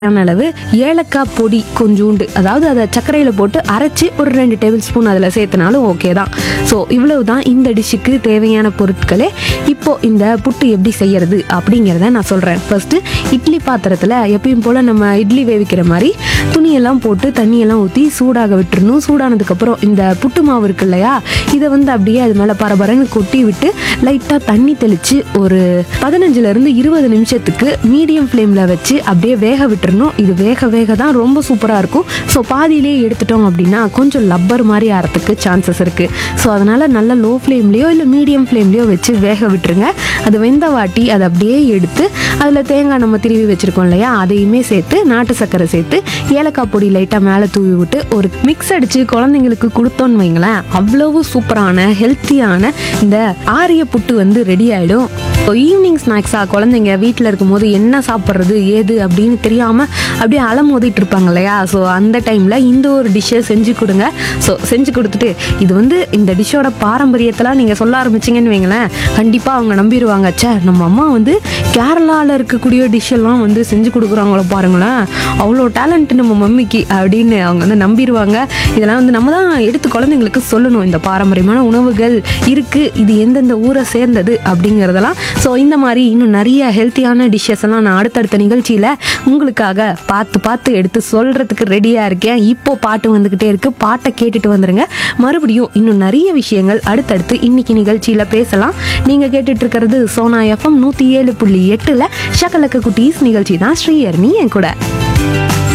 தேவையான அளவு ஏலக்காய் பொடி கொஞ்சோண்டு அதாவது அதை சர்க்கரையில் போட்டு அரைச்சி ஒரு ரெண்டு டேபிள் ஸ்பூன் அதில் சேர்த்தனாலும் ஓகே தான் ஸோ இவ்வளவு தான் இந்த டிஷ்ஷுக்கு தேவையான பொருட்களே இப்போ இந்த புட்டு எப்படி செய்யறது அப்படிங்கிறத நான் சொல்கிறேன் ஃபர்ஸ்ட்டு இட்லி பாத்திரத்தில் எப்பயும் போல் நம்ம இட்லி வேவிக்கிற மாதிரி துணியெல்லாம் போட்டு தண்ணியெல்லாம் ஊற்றி சூடாக விட்டுறணும் சூடானதுக்கப்புறம் இந்த புட்டு மாவு இருக்கு இல்லையா இதை வந்து அப்படியே அது மேலே பரபரன்னு கொட்டி விட்டு லைட்டாக தண்ணி தெளித்து ஒரு பதினஞ்சுலேருந்து இருபது நிமிஷத்துக்கு மீடியம் ஃப்ளேமில் வச்சு அப்படியே வேக விட்டுறணும் இது வேக வேக தான் ரொம்ப சூப்பராக இருக்கும் ஸோ பாதியிலே எடுத்துட்டோம் அப்படின்னா கொஞ்சம் லப்பர் மாதிரி ஆகிறதுக்கு சான்சஸ் இருக்குது ஸோ அதனால் நல்ல லோ ஃப்ளேம்லேயோ இல்லை மீடியம் ஃப்ளேம்லேயோ வச்சு வேக விட்டுருங்க அது வெந்த வாட்டி அதை அப்படியே எடுத்து அதில் தேங்காய் நம்ம திருவி வச்சுருக்கோம் இல்லையா அதையுமே சேர்த்து நாட்டு சர்க்கரை சேர்த்து ஏலக்காய் பொடி லைட்டாக மேலே தூவி விட்டு ஒரு மிக்ஸ் அடித்து குழந்தைங்களுக்கு கொடுத்தோன்னு வைங்களேன் அவ்வளவு சூப்பரான ஹெல்த்தியான இந்த ஆரிய புட்டு வந்து ரெடி ஆகிடும் இப்போ ஈவினிங் ஸ்நாக்ஸாக குழந்தைங்க வீட்டில் இருக்கும்போது என்ன சாப்பிட்றது ஏது அப்படின்னு தெரியாமல் அப்படியே அலமோதிட்டு இருப்பாங்க இல்லையா ஸோ அந்த டைமில் இந்த ஒரு டிஷ்ஷை செஞ்சு கொடுங்க ஸோ செஞ்சு கொடுத்துட்டு இது வந்து இந்த டிஷ்ஷோட பாரம்பரியத்தெல்லாம் நீங்கள் சொல்ல ஆரம்பிச்சிங்கன்னு வைங்களேன் கண்டிப்பாக அவங்க நம்பிடுவாங்க ச்சே நம்ம அம்மா வந்து கேரளாவில் இருக்கக்கூடிய டிஷ் எல்லாம் வந்து செஞ்சு கொடுக்குறாங்களோ பாருங்களேன் அவ்வளோ டேலண்ட் நம்ம மம்மிக்கு அப்படின்னு அவங்க வந்து நம்பிடுவாங்க இதெல்லாம் வந்து நம்ம தான் எடுத்து குழந்தைங்களுக்கு சொல்லணும் இந்த பாரம்பரியமான உணவுகள் இருக்குது இது எந்தெந்த ஊரை சேர்ந்தது அப்படிங்கிறதெல்லாம் ஸோ இந்த மாதிரி இன்னும் நிறைய ஹெல்த்தியான டிஷ்ஷஸ் எல்லாம் நான் அடுத்தடுத்த நிகழ்ச்சியில் உங்களுக்காக பார்த்து பார்த்து எடுத்து சொல்கிறதுக்கு ரெடியாக இருக்கேன் இப்போ பாட்டு வந்துக்கிட்டே இருக்குது பாட்டை கேட்டுட்டு வந்துருங்க மறுபடியும் இன்னும் நிறைய விஷயங்கள் அடுத்தடுத்து இன்னைக்கு நிகழ்ச்சியில் பேசலாம் நீங்கள் கேட்டுட்டு இருக்கிறது சோனா எஃப்எம் நூற்றி ஏழு புள்ளி எட்டில் ஷக்கலக்க குட்டீஸ் நிகழ்ச்சி தான் ஸ்ரீயர்னி என் கூட